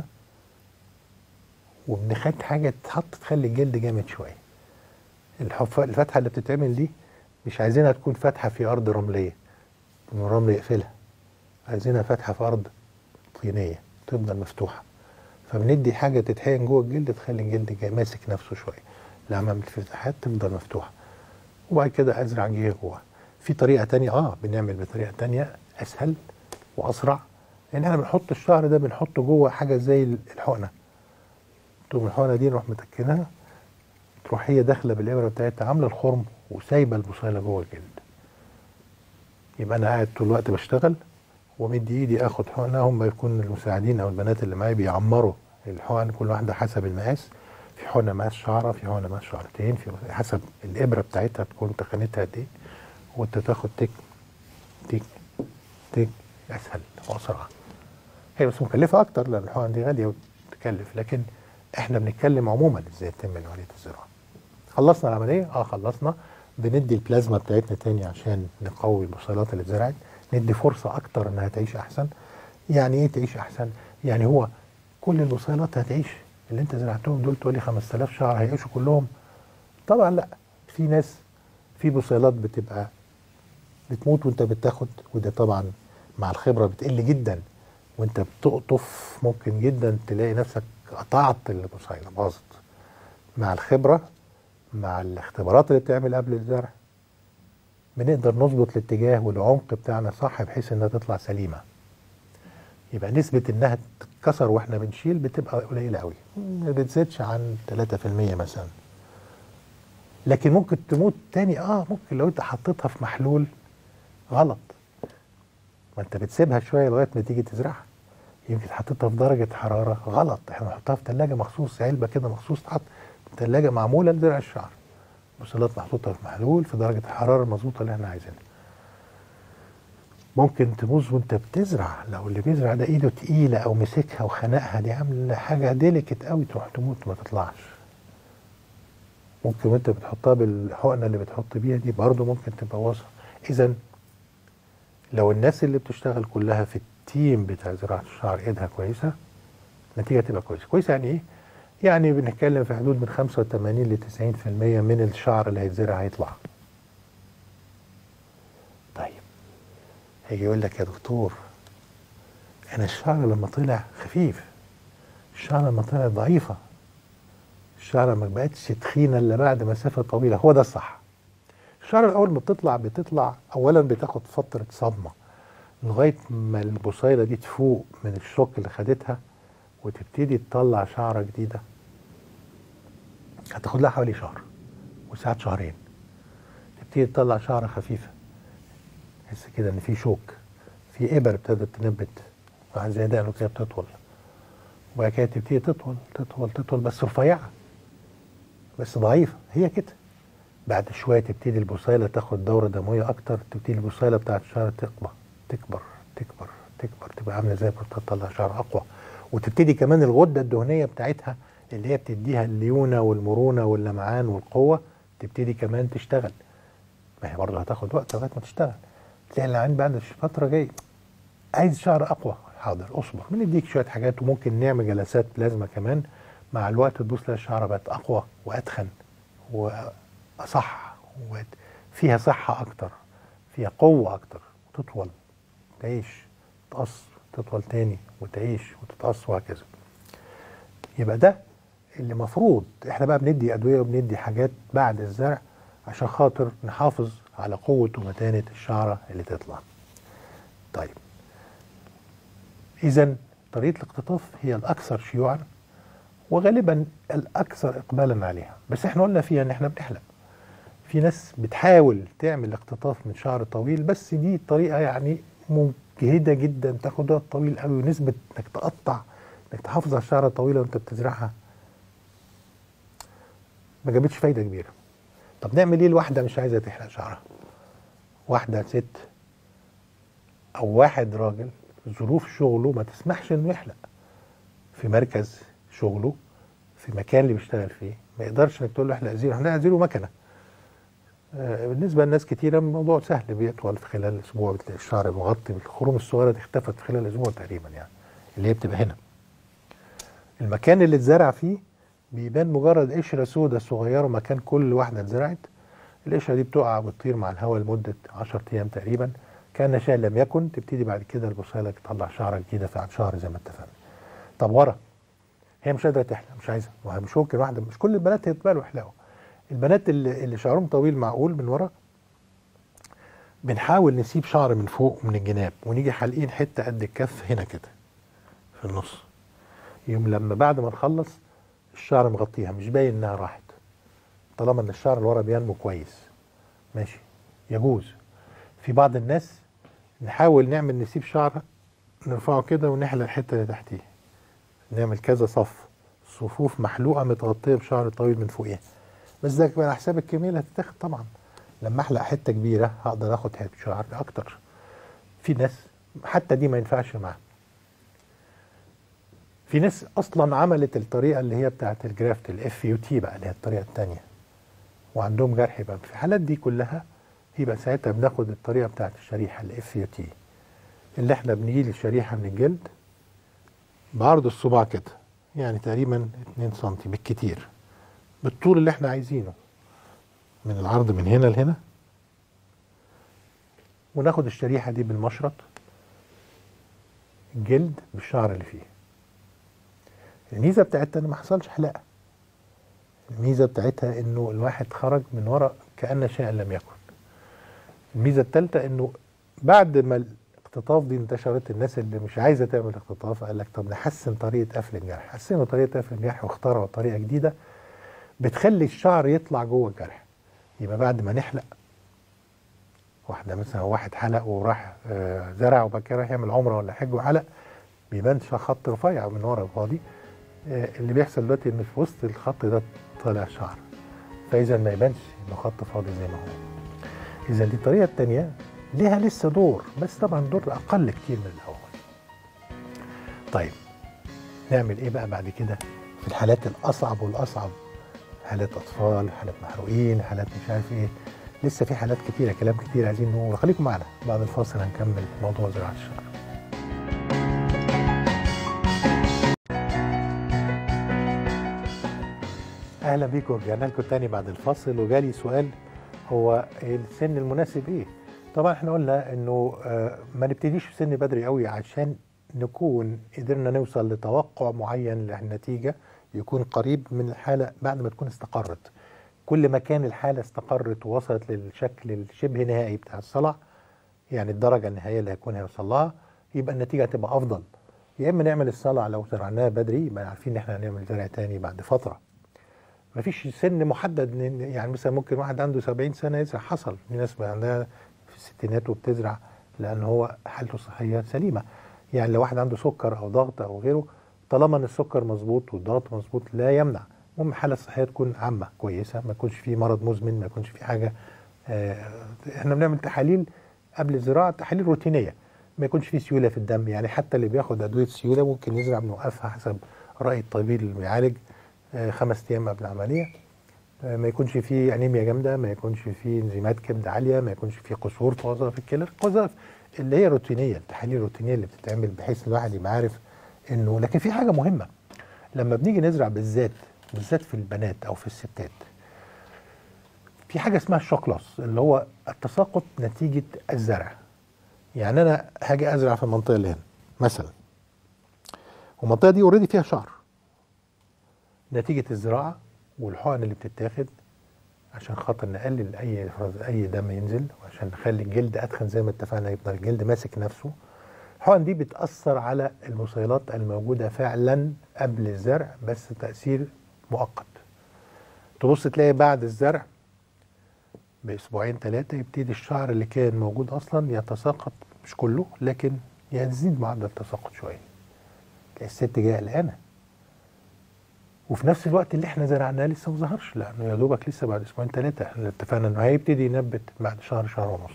وبنخد حاجه تحط تخلي الجلد جامد شويه الحف- الفتحه اللي بتتعمل دي مش عايزينها تكون فتحه في ارض رمليه إن الرمل يقفلها عايزينها فتحه في ارض طينيه تفضل مفتوحه فبندي حاجه تتحقن جوه الجلد تخلي الجلد جاي ماسك نفسه شويه لما الفتحات تفضل مفتوحه وبعد كده ازرع جيه جوه في طريقه تانية اه بنعمل بطريقه تانية اسهل واسرع لان احنا بنحط الشعر ده بنحطه جوه حاجه زي الحقنه تقوم الحقنه دي نروح متكنها تروح هي داخله بالابره بتاعتها عامله الخرم وسايبه البصيله جوه الجلد يبقى انا قاعد طول الوقت بشتغل ومدي ايدي اخد حقنه هم يكون المساعدين او البنات اللي معايا بيعمروا الحقن كل واحده حسب المقاس في حقنه مقاس شعره في حقنه مقاس شعرتين في حسب الابره بتاعتها تكون تخانتها قد ايه وانت تاخد تك تك تك اسهل واسرع هي بس مكلفه اكتر لان الحقن دي غاليه وتكلف لكن احنا بنتكلم عموما ازاي تتم عمليه الزراعه خلصنا العمليه اه خلصنا بندي البلازما بتاعتنا تاني عشان نقوي البصيلات اللي اتزرعت ندي فرصه اكتر انها تعيش احسن يعني ايه تعيش احسن يعني هو كل البصيلات هتعيش اللي انت زرعتهم دول تقول لي 5000 شعر هيعيشوا كلهم طبعا لا في ناس في بصيلات بتبقى بتموت وانت بتاخد وده طبعا مع الخبره بتقل جدا وانت بتقطف ممكن جدا تلاقي نفسك قطعت البصيله باظت مع الخبره مع الاختبارات اللي بتعمل قبل الزرع بنقدر نظبط الاتجاه والعمق بتاعنا صح بحيث انها تطلع سليمه يبقى نسبة انها تتكسر واحنا بنشيل بتبقى قليلة قوي ما بتزيدش عن 3% مثلا لكن ممكن تموت تاني اه ممكن لو انت حطيتها في محلول غلط ما انت بتسيبها شوية لغاية ما تيجي تزرعها يمكن حطيتها في درجة حرارة غلط احنا بنحطها في ثلاجة مخصوص علبة كده مخصوص تحط في ثلاجة معمولة لزرع الشعر بصيلات محطوطة في محلول في درجة الحرارة المظبوطة اللي احنا عايزينها ممكن تبوظ وانت بتزرع لو اللي بيزرع ده ايده تقيله او مسكها وخنقها دي عامله حاجه ديليكت قوي تروح تموت ما تطلعش ممكن وانت بتحطها بالحقنه اللي بتحط بيها دي برضه ممكن تبوظها اذا لو الناس اللي بتشتغل كلها في التيم بتاع زراعه الشعر ايدها كويسه النتيجه تبقى كويسه كويسه يعني ايه يعني بنتكلم في حدود من 85 ل 90% من الشعر اللي هيتزرع هيطلع طيب هيجي يقول لك يا دكتور انا الشعر لما طلع خفيف الشعر لما طلع ضعيفه الشعر ما بقتش تخينه الا بعد مسافه طويله هو ده الصح الشعر الاول ما بتطلع بتطلع اولا بتاخد فتره صدمه لغايه ما البصيله دي تفوق من الشوك اللي خدتها وتبتدي تطلع شعره جديده هتاخد لها حوالي شهر وساعات شهرين تبتدي تطلع شعره خفيفه تحس كده ان في شوك في ابر ابتدت تنبت واحد زي ده كده بتطول وبعد كده تبتدي تطول تطول تطول بس رفيعه بس ضعيفه هي كده بعد شويه تبتدي البصيله تاخد دوره دمويه اكتر تبتدي البصيله بتاعت الشعر تكبر تكبر تكبر تكبر تبقى عامله زي تطلع شعر اقوى وتبتدي كمان الغده الدهنيه بتاعتها اللي هي بتديها الليونه والمرونه واللمعان والقوه تبتدي كمان تشتغل ما هي برضه هتاخد وقت لغايه ما تشتغل تلاقي العين بعد فتره جاي عايز شعر اقوى حاضر اصبر بنديك شويه حاجات وممكن نعمل جلسات بلازما كمان مع الوقت تبص تلاقي الشعر بقت اقوى واتخن واصح وفيها صحه اكتر فيها قوه اكتر وتطول تعيش تقص تطول تاني وتعيش وتتقص وهكذا يبقى ده اللي مفروض احنا بقى بندي ادويه وبندي حاجات بعد الزرع عشان خاطر نحافظ على قوه ومتانه الشعره اللي تطلع. طيب اذا طريقه الاقتطاف هي الاكثر شيوعا وغالبا الاكثر اقبالا عليها بس احنا قلنا فيها ان احنا بنحلم في ناس بتحاول تعمل اقتطاف من شعر طويل بس دي طريقه يعني مجهده جدا تاخد وقت طويل قوي ونسبه انك تقطع انك تحافظ على الشعره الطويله وانت بتزرعها ما جابتش فايده كبيره طب نعمل ايه الواحده مش عايزه تحلق شعرها واحده ست او واحد راجل ظروف شغله ما تسمحش انه يحلق في مركز شغله في مكان اللي بيشتغل فيه ما يقدرش انك تقول له احلق زيرو احنا زيرو مكنه آه بالنسبه لناس كتيره الموضوع سهل بيطول في خلال اسبوع بتلاقي الشعر مغطي الخروم الصغيره دي اختفت في خلال اسبوع تقريبا يعني اللي هي بتبقى هنا المكان اللي اتزرع فيه بيبان مجرد قشره سودة صغيره مكان كل واحده اتزرعت القشره دي بتقع وتطير مع الهواء لمده 10 ايام تقريبا كان شيء لم يكن تبتدي بعد كده البصيله تطلع شعره جديده بعد شهر زي ما اتفقنا طب ورا هي مش قادره تحلق مش عايزه وهي مش ممكن واحده مش كل البنات هيتبالوا يحلقوا البنات اللي, اللي شعرهم طويل معقول من ورا بنحاول نسيب شعر من فوق من الجناب ونيجي حالقين حته قد الكف هنا كده في النص يوم لما بعد ما نخلص الشعر مغطيها مش باين انها راحت طالما ان الشعر اللي ورا بينمو كويس ماشي يجوز في بعض الناس نحاول نعمل نسيب شعر نرفعه كده ونحلق الحته اللي تحتيه نعمل كذا صف صفوف محلوقه متغطيه بشعر طويل من فوقيها بس ده على حساب الكميه اللي هتتاخد طبعا لما احلق حته كبيره هقدر اخد حته شعر اكتر في ناس حتى دي ما ينفعش معاها في ناس اصلا عملت الطريقه اللي هي بتاعت الجرافت الاف يو تي بقى اللي هي الطريقه الثانيه وعندهم جرح يبقى في الحالات دي كلها يبقى ساعتها بناخد الطريقه بتاعت الشريحه الاف يو تي اللي احنا بنجيب الشريحه من الجلد بعرض الصباع كده يعني تقريبا 2 سم بالكتير بالطول اللي احنا عايزينه من العرض من هنا لهنا وناخد الشريحه دي بالمشرط الجلد بالشعر اللي فيه الميزه بتاعتها ان ما حصلش حلاقه الميزه بتاعتها انه الواحد خرج من ورا كان شيئا لم يكن الميزه الثالثه انه بعد ما الاختطاف دي انتشرت الناس اللي مش عايزه تعمل اختطاف قال لك طب نحسن طريقه قفل الجرح حسنوا طريقه قفل الجرح واخترعوا طريقه جديده بتخلي الشعر يطلع جوه الجرح يبقى بعد ما نحلق واحده مثلا واحد حلق وراح آه زرع وبعد كده راح يعمل عمره ولا حج وحلق بيبان خط رفيع من ورا فاضي آه اللي بيحصل دلوقتي ان في وسط الخط ده طالع شعر فاذا ما يبانش انه خط فاضي زي ما هو اذا دي الطريقه الثانيه ليها لسه دور بس طبعا دور اقل كتير من الاول طيب نعمل ايه بقى بعد كده في الحالات الاصعب والاصعب حالات اطفال حالات محروقين حالات مش عارف ايه لسه في حالات كتيره كلام كتير عايزين نقول خليكم معنا بعد الفاصل هنكمل موضوع زراعه الشعر اهلا بيكم رجعنا لكم تاني بعد الفاصل وجالي سؤال هو السن المناسب ايه طبعا احنا قلنا انه ما نبتديش في سن بدري قوي عشان نكون قدرنا نوصل لتوقع معين للنتيجه يكون قريب من الحاله بعد ما تكون استقرت كل ما كان الحاله استقرت ووصلت للشكل الشبه نهائي بتاع الصلع يعني الدرجه النهائيه اللي هيكون هيوصل لها يبقى النتيجه هتبقى افضل يا اما نعمل الصلع لو زرعناها بدري يبقى عارفين ان احنا هنعمل زرع تاني بعد فتره مفيش سن محدد يعني مثلا ممكن واحد عنده 70 سنه يزرع حصل في ناس عندها في الستينات وبتزرع لان هو حالته الصحيه سليمه يعني لو واحد عنده سكر او ضغط او غيره طالما ان السكر مظبوط والضغط مظبوط لا يمنع المهم الحاله الصحيه تكون عامه كويسه ما يكونش فيه مرض مزمن ما يكونش فيه حاجه آه احنا بنعمل تحاليل قبل الزراعه تحاليل روتينيه ما يكونش فيه سيوله في الدم يعني حتى اللي بياخد ادويه السيوله ممكن يزرع بنوقفها حسب راي الطبيب اللي بيعالج آه خمس ايام قبل العمليه آه ما يكونش فيه انيميا جامده ما يكونش فيه انزيمات كبد عاليه ما يكونش فيه قصور في وظائف الكلى وظائف اللي هي روتينيه التحاليل الروتينيه اللي بتتعمل بحيث الواحد يبقى عارف انه لكن في حاجه مهمه لما بنيجي نزرع بالذات بالذات في البنات او في الستات في حاجه اسمها الشوك لوس اللي هو التساقط نتيجه الزرع يعني انا هاجي ازرع في المنطقه اللي هنا مثلا والمنطقه دي اوريدي فيها شعر نتيجه الزراعه والحقن اللي بتتاخد عشان خاطر نقلل اي افراز اي دم ينزل وعشان نخلي الجلد اتخن زي ما اتفقنا يفضل الجلد ماسك نفسه الحقن دي بتاثر على المسيلات الموجوده فعلا قبل الزرع بس تاثير مؤقت تبص تلاقي بعد الزرع باسبوعين ثلاثه يبتدي الشعر اللي كان موجود اصلا يتساقط مش كله لكن يزيد معدل التساقط شويه تلاقي الست جايه قلقانه وفي نفس الوقت اللي احنا زرعناه لسه ما ظهرش لانه يا دوبك لسه بعد اسبوعين ثلاثه احنا اتفقنا انه هيبتدي ينبت بعد شهر شهر ونص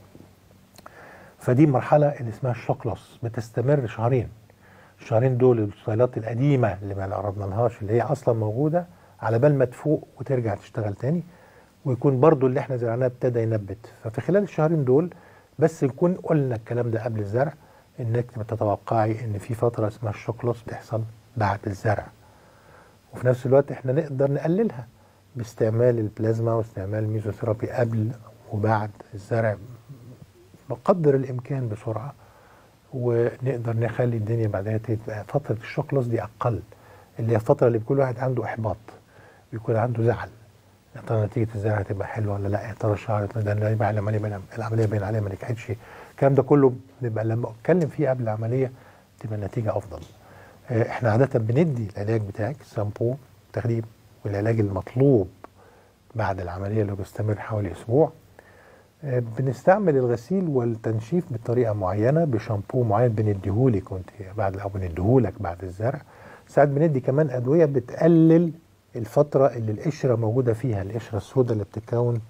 فدي المرحله اللي اسمها الشوك لوس بتستمر شهرين الشهرين دول الفصيلات القديمه اللي ما عرضنا لهاش اللي هي اصلا موجوده على بال ما تفوق وترجع تشتغل تاني ويكون برضو اللي احنا زرعناه ابتدى ينبت ففي خلال الشهرين دول بس نكون قلنا الكلام ده قبل الزرع انك تتوقعي ان في فتره اسمها الشوك لوس بتحصل بعد الزرع وفي نفس الوقت احنا نقدر نقللها باستعمال البلازما واستعمال الميزوثيرابي قبل وبعد الزرع بقدر الامكان بسرعه ونقدر نخلي الدنيا بعدها تبقى فتره الشوك لوس دي اقل اللي هي الفتره اللي بيكون واحد عنده احباط بيكون عنده زعل يا ترى نتيجه الزرع هتبقى حلوه ولا لا يا ترى الشهر ده يبقى العمليه بين العمليه باين عليها ما نجحتش الكلام ده كله بيبقى لما اتكلم فيه قبل العمليه تبقى النتيجه افضل احنا عاده بندي العلاج بتاعك سامبو تخدير والعلاج المطلوب بعد العمليه اللي بيستمر حوالي اسبوع بنستعمل الغسيل والتنشيف بطريقه معينه بشامبو معين بنديهولك وانت بعد او بنديهولك بعد الزرع ساعات بندي كمان ادويه بتقلل الفتره اللي القشره موجوده فيها القشره السوداء اللي بتتكون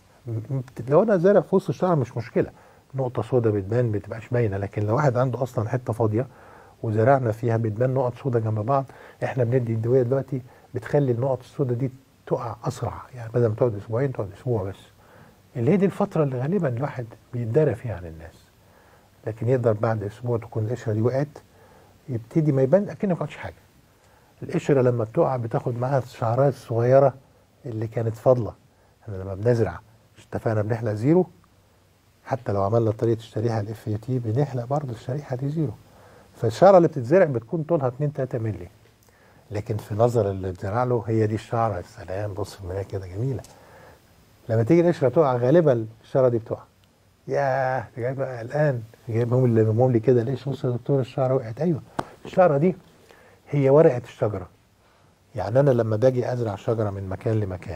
لو انا زارع في وسط الشعر مش مشكله نقطه سوداء بتبان ما بتبقاش باينه لكن لو واحد عنده اصلا حته فاضيه وزرعنا فيها بتبان نقط سوداء جنب بعض احنا بندي الدويه دلوقتي بتخلي النقط السوداء دي تقع اسرع يعني بدل ما تقعد اسبوعين تقعد اسبوع بس اللي هي دي الفتره اللي غالبا الواحد بيتدارى فيها عن الناس لكن يقدر بعد اسبوع تكون القشره دي وقعت يبتدي ما يبان اكنه ما كانش حاجه القشره لما بتقع بتاخد معاها الشعرات الصغيره اللي كانت فاضله احنا لما بنزرع اتفقنا بنحلق زيرو حتى لو عملنا طريقه الشريحه الاف تي بنحلق برضه الشريحه دي زيرو فالشعره اللي بتتزرع بتكون طولها 2 3 مللي لكن في نظر اللي اتزرع له هي دي الشعره السلام بص المرايه كده جميله لما تيجي القشره تقع غالبا الشعره دي بتقع ياه جايب قلقان جايبهم اللي لمهم لي كده ليش بص يا دكتور الشعره وقعت ايوه الشعره دي هي ورقه الشجره يعني انا لما باجي ازرع شجره من مكان لمكان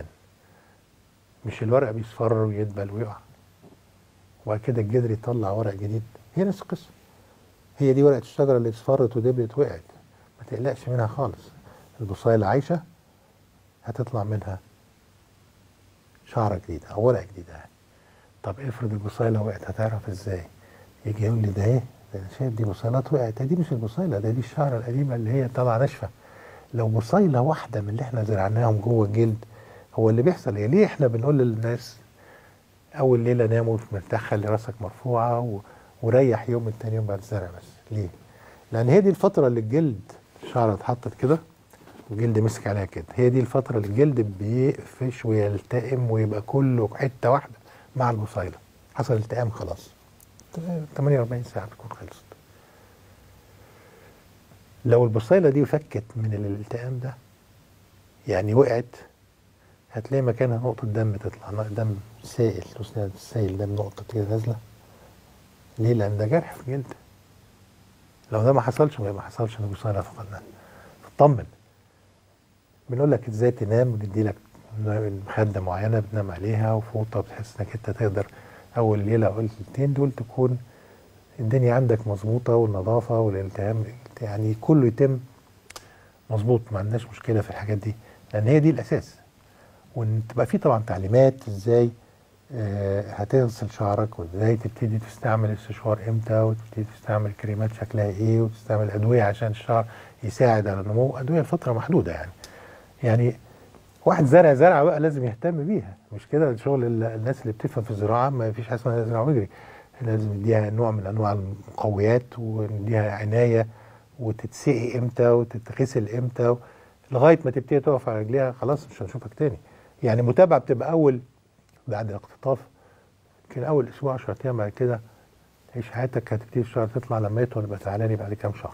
مش الورق بيصفر ويدبل ويقع وبعد كده الجدر يطلع ورق جديد هي نفس القصه هي دي ورقه الشجره اللي اصفرت ودبلت وقعت ما تقلقش منها خالص البصيله عايشه هتطلع منها شعره جديده او ورقه جديده يعني. طب افرض البصيله وقعت هتعرف ازاي يجي يقول لي ده ايه ده انا شايف دي بصيلات وقعت دي مش البصيله ده دي الشعره القديمه اللي هي طالعه ناشفه لو بصيله واحده من اللي احنا زرعناهم جوه الجلد هو اللي بيحصل هي ليه احنا بنقول للناس اول ليله ناموا مرتاح خلي راسك مرفوعه و... وريح يوم التاني يوم بعد الزرع بس ليه؟ لان هي دي الفتره اللي الجلد الشعره اتحطت كده والجلد مسك عليها كده هي دي الفتره اللي الجلد بيقفش ويلتئم ويبقى كله حته واحده مع البصيله حصل التئام خلاص 48 ساعه تكون خلصت لو البصيله دي فكت من الالتئام ده يعني وقعت هتلاقي مكانها نقطة دم تطلع دم سائل السائل ده نقطة كده نازلة ليه؟ لأن ده جرح في الجلد لو ده ما حصلش ما حصلش البصيلة فقدناها فاطمن بنقول لك ازاي تنام وندي لك مخدة معينة بتنام عليها وفوطة بتحس انك انت تقدر اول ليله او ليلتين دول تكون الدنيا عندك مظبوطه والنظافه والالتهام يعني كله يتم مظبوط ما عندناش مشكله في الحاجات دي لان هي دي الاساس وان تبقى في طبعا تعليمات ازاي آه، هتغسل شعرك وازاي تبتدي تستعمل السشوار امتى وتبتدي تستعمل كريمات شكلها ايه وتستعمل ادويه عشان الشعر يساعد على النمو ادويه لفتره محدوده يعني يعني واحد زرع زرعه بقى لازم يهتم بيها مش كده شغل ال- الناس اللي بتفهم في الزراعه ما فيش حاجه اسمها زراعه ويجري لازم نديها نوع من انواع المقويات ونديها عنايه وتتسقي امتى وتتغسل امتى و... لغايه ما تبتدي تقف على رجليها خلاص مش هنشوفك تاني يعني متابعه بتبقى اول بعد الاقتطاف يمكن اول اسبوع 10 ايام بعد كده تعيش حياتك هتبتدي الشعر تطلع لما يطول يبقى تعالى لي بعد كام شهر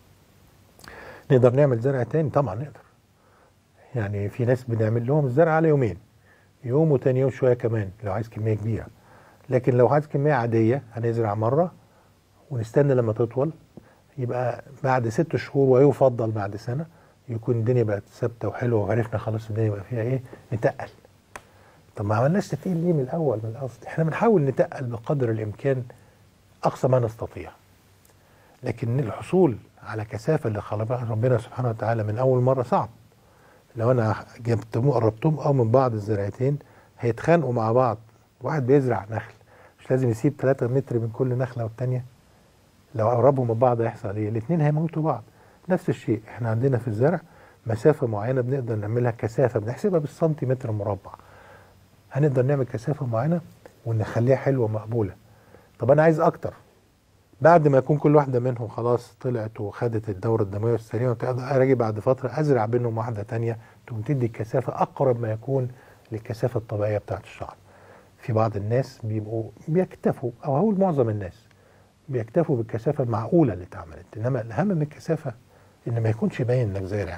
نقدر نعمل زرع تاني طبعا نقدر يعني في ناس بنعمل لهم الزرع على يومين يوم وتاني يوم شويه كمان لو عايز كميه كبيره لكن لو عايز كميه عاديه هنزرع مره ونستنى لما تطول يبقى بعد ست شهور ويفضل بعد سنه يكون الدنيا بقت ثابته وحلوه وعرفنا خلاص الدنيا بقى فيها ايه نتقل طب ما عملناش تتقيل ليه من الاول من الاصل احنا بنحاول نتقل بقدر الامكان اقصى ما نستطيع لكن الحصول على كثافه اللي خلقها ربنا سبحانه وتعالى من اول مره صعب لو انا جبتهم قربتهم او من بعض الزراعتين هيتخانقوا مع بعض واحد بيزرع نخل مش لازم يسيب 3 متر من كل نخله والتانيه لو قربهم من بعض هيحصل ايه الاثنين هيموتوا بعض نفس الشيء احنا عندنا في الزرع مسافه معينه بنقدر نعملها كثافه بنحسبها بالسنتيمتر مربع هنقدر نعمل كثافه معينه ونخليها حلوه مقبوله طب انا عايز اكتر بعد ما يكون كل واحده منهم خلاص طلعت وخدت الدوره الدمويه السليمه بتاعتها اجي بعد فتره ازرع بينهم واحده تانية تقوم تدي الكثافه اقرب ما يكون للكثافه الطبيعيه بتاعت الشعر في بعض الناس بيبقوا بيكتفوا او هقول معظم الناس بيكتفوا بالكثافه المعقوله اللي اتعملت انما الاهم من الكثافه ان ما يكونش باين انك زارع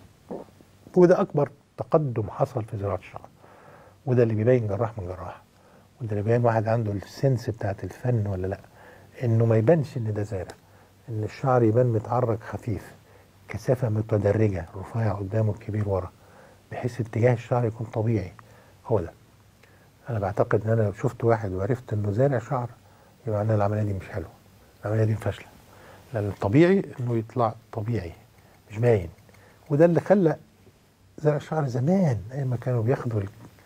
وده اكبر تقدم حصل في زراعه الشعر وده اللي بيبين جراح من جراح وده اللي بيبين واحد عنده السنس بتاعت الفن ولا لا انه ما يبانش ان ده زارع ان الشعر يبان متعرج خفيف كثافه متدرجه رفيع قدامه الكبير ورا بحيث اتجاه الشعر يكون طبيعي هو ده انا بعتقد ان انا لو شفت واحد وعرفت انه زارع شعر يبقى معناها العمليه دي مش حلوه العمليه دي فاشله لان الطبيعي انه يطلع طبيعي مش باين وده اللي خلى زرع الشعر زمان ايام ما كانوا بياخدوا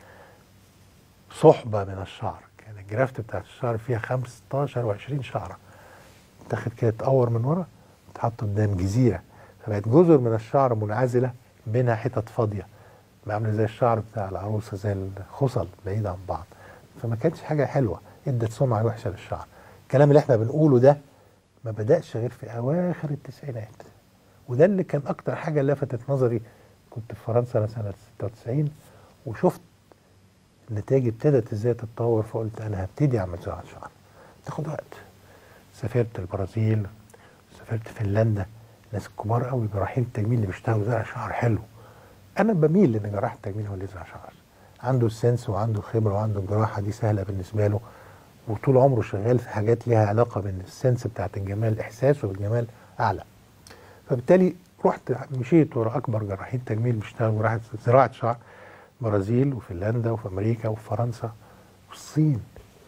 صحبه من الشعر كان الجرافت بتاعت الشعر فيها 15 و20 شعره تاخد كده تقور من ورا تحط قدام جزيره فبقت جزر من الشعر منعزله بينها حتت فاضيه عامله زي الشعر بتاع العروسه زي الخصل بعيد عن بعض فما كانتش حاجه حلوه ادت سمعه وحشه للشعر الكلام اللي احنا بنقوله ده ما بدأش غير في أواخر التسعينات وده اللي كان أكتر حاجة لفتت نظري كنت في فرنسا سنة 96 وشفت النتائج ابتدت ازاي تتطور فقلت أنا هبتدي أعمل زراعة شعر تاخد وقت سافرت البرازيل سافرت فنلندا ناس كبار قوي جراحين التجميل اللي بيشتغلوا زرع شعر حلو أنا بميل لأن جراح التجميل هو اللي يزرع شعر عنده السنس وعنده خبرة وعنده الجراحة دي سهلة بالنسبة له وطول عمره شغال في حاجات ليها علاقه بان السنس بتاعت الجمال احساسه بالجمال اعلى فبالتالي رحت مشيت ورا اكبر جراحين تجميل بيشتغلوا جراحه زراعه شعر برازيل وفنلندا وفي امريكا وفي فرنسا والصين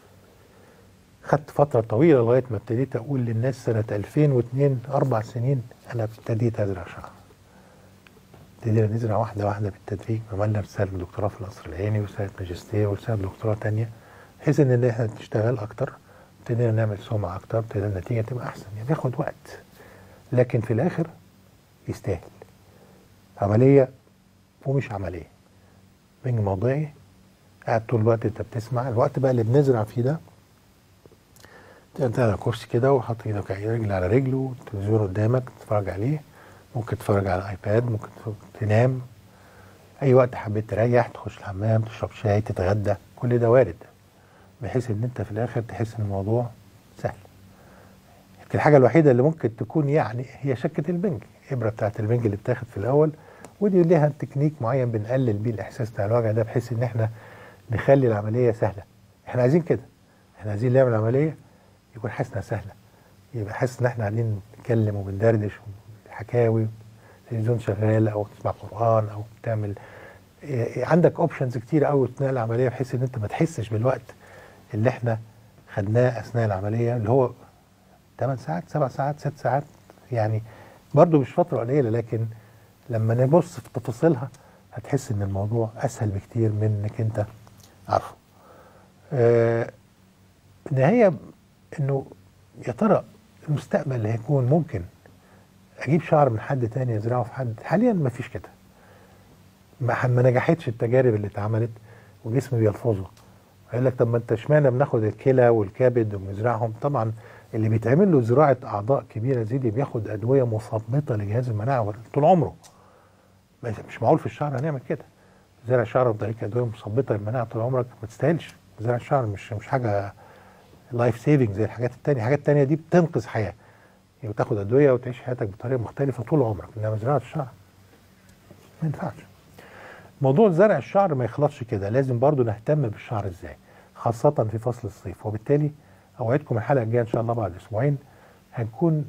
خدت فترة طويلة لغاية ما ابتديت أقول للناس سنة 2002 أربع سنين أنا ابتديت أزرع شعر. ابتدينا نزرع واحدة واحدة بالتدريج عملنا رسالة دكتوراه في القصر العيني ورسالة ماجستير ورسالة دكتوراه تانية بحيث ان احنا نشتغل اكتر ابتدينا نعمل سمعه اكتر ابتدى النتيجه تبقى احسن يعني بياخد وقت لكن في الاخر يستاهل عمليه ومش عمليه بنج موضعي قاعد طول الوقت انت بتسمع الوقت بقى اللي بنزرع فيه ده انت على كرسي كده وحاط ايدك رجل على رجله والتلفزيون قدامك تتفرج عليه ممكن تتفرج على الايباد ممكن تنام اي وقت حبيت تريح تخش الحمام تشرب شاي تتغدى كل ده وارد بحيث ان انت في الاخر تحس ان الموضوع سهل يمكن الحاجه الوحيده اللي ممكن تكون يعني هي شكه البنج الابره بتاعت البنج اللي بتاخد في الاول ودي ليها تكنيك معين بنقلل بيه الاحساس بتاع الوجع ده بحيث ان احنا نخلي العمليه سهله احنا عايزين كده احنا عايزين نعمل عمليه يكون حاسس سهله يبقى حاسس ان احنا قاعدين نتكلم وبندردش حكاوي تلفزيون شغال او تسمع قران او بتعمل عندك اوبشنز كتير قوي اثناء العمليه بحيث ان انت ما تحسش بالوقت اللي احنا خدناه اثناء العمليه اللي هو 8 ساعات 7 ساعات 6 ساعات يعني برضو مش فتره قليله لكن لما نبص في تفاصيلها هتحس ان الموضوع اسهل بكتير من انك انت عارفه. آه النهايه انه يا ترى المستقبل هيكون ممكن اجيب شعر من حد تاني ازرعه في حد حاليا ما فيش كده ما ما نجحتش التجارب اللي اتعملت وجسمي بيلفظه يقول لك طب ما انت اشمعنى بناخد الكلى والكبد وبنزرعهم طبعا اللي بيتعمل له زراعه اعضاء كبيره زي دي بياخد ادويه مثبطه لجهاز المناعه طول عمره بس مش معقول في الشعر هنعمل كده زرع شعر بطريقه ادويه مثبطه للمناعه طول عمرك ما تستاهلش زرع الشعر مش مش حاجه لايف سيفنج زي الحاجات التانية الحاجات التانية دي بتنقذ حياه يعني تاخد ادويه وتعيش حياتك بطريقه مختلفه طول عمرك انما زراعه الشعر ما ينفعش موضوع زرع الشعر ما يخلصش كده لازم برضو نهتم بالشعر ازاي خاصة في فصل الصيف وبالتالي اوعدكم الحلقة الجاية ان شاء الله بعد اسبوعين هنكون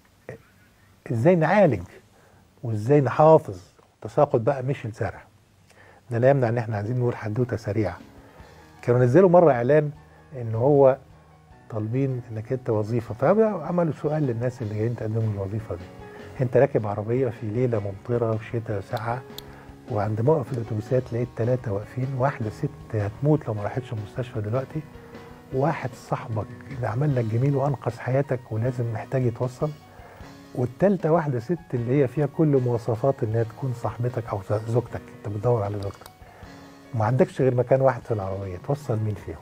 ازاي نعالج وازاي نحافظ تساقط بقى مش الزرع ده لا يمنع ان احنا عايزين نقول حدوته سريعه كانوا نزلوا مره اعلان ان هو طالبين انك انت وظيفه فعملوا سؤال للناس اللي جايين تقدموا الوظيفه دي انت راكب عربيه في ليله ممطره وشتاء ساقعه وعند موقف الاتوبيسات لقيت ثلاثه واقفين واحده ست هتموت لو ما راحتش المستشفى دلوقتي واحد صاحبك اللي عمل لك جميل وانقذ حياتك ولازم محتاج يتوصل والتالتة واحدة ست اللي هي فيها كل مواصفات انها تكون صاحبتك او زوجتك انت بتدور على زوجتك وما عندكش غير مكان واحد في العربية توصل مين فيهم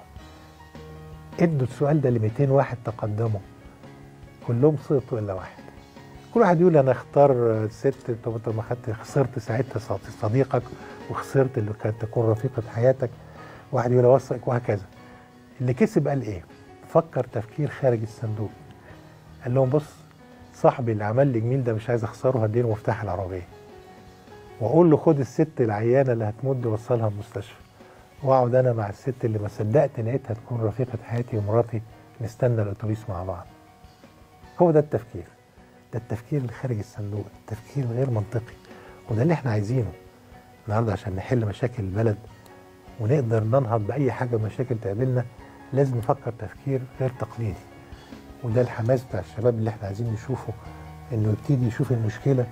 ادوا السؤال ده ل 200 واحد تقدموا كلهم سقطوا الا واحد كل واحد يقول انا اختار ست طب انت ما خدت خسرت ساعتها صديقك وخسرت اللي كانت تكون رفيقة حياتك واحد يقول اوثق وهكذا اللي كسب قال ايه فكر تفكير خارج الصندوق قال لهم بص صاحبي اللي عمل لي جميل ده مش عايز اخسره هديله مفتاح العربيه واقول له خد الست العيانه اللي هتموت دي وصلها المستشفى واقعد انا مع الست اللي ما صدقت لقيتها تكون رفيقه حياتي ومراتي نستنى الاتوبيس مع بعض هو ده التفكير ده التفكير اللي خارج الصندوق التفكير غير منطقي وده اللي احنا عايزينه النهارده عشان نحل مشاكل البلد ونقدر ننهض باي حاجه مشاكل تقابلنا لازم نفكر تفكير غير تقليدي وده الحماس بتاع الشباب اللي احنا عايزين نشوفه انه يبتدي يشوف المشكله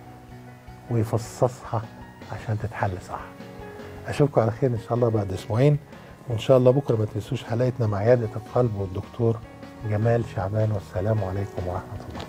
ويفصصها عشان تتحل صح. اشوفكم على خير ان شاء الله بعد اسبوعين وان شاء الله بكره ما تنسوش حلقتنا مع عياده القلب والدكتور جمال شعبان والسلام عليكم ورحمه الله.